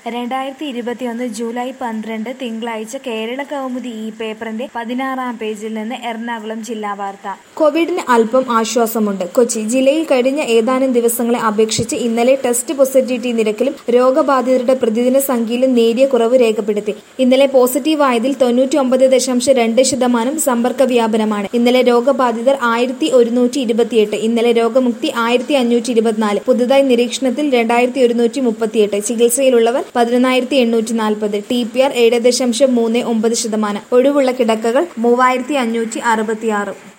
രണ്ടായിരത്തി ഇരുപത്തിയൊന്ന് ജൂലൈ പന്ത്രണ്ട് തിങ്കളാഴ്ച കേരള കൗമുദി ഈ പേപ്പറിന്റെ പതിനാറാം പേജിൽ നിന്ന് എറണാകുളം ജില്ലാ വാർത്ത കോവിഡിന് അല്പം ആശ്വാസമുണ്ട് കൊച്ചി ജില്ലയിൽ കഴിഞ്ഞ ഏതാനും ദിവസങ്ങളെ അപേക്ഷിച്ച് ഇന്നലെ ടെസ്റ്റ് പോസിറ്റിവിറ്റി നിരക്കിലും രോഗബാധിതരുടെ പ്രതിദിന സംഖ്യയിലും നേരിയ കുറവ് രേഖപ്പെടുത്തി ഇന്നലെ പോസിറ്റീവ് ആയതിൽ തൊണ്ണൂറ്റി ഒമ്പത് ദശാംശം രണ്ട് ശതമാനം സമ്പർക്ക വ്യാപനമാണ് ഇന്നലെ രോഗബാധിതർ ആയിരത്തി ഒരുന്നൂറ്റി ഇരുപത്തിയെട്ട് ഇന്നലെ രോഗമുക്തി ആയിരത്തി അഞ്ഞൂറ്റി ഇരുപത്തിനാല് പുതുതായി നിരീക്ഷണത്തിൽ രണ്ടായിരത്തി ഒരുന്നൂറ്റി മുപ്പത്തിയെട്ട് ചികിത്സയിലുള്ളവർ പതിനൊന്നായിരത്തി എണ്ണൂറ്റി നാൽപ്പത് ടി പി ആർ ഏഴ് ദശാംശം മൂന്ന് ഒമ്പത് ശതമാനം ഒഴിവുള്ള കിടക്കകൾ മൂവായിരത്തി അഞ്ഞൂറ്റി അറുപത്തിയാറ്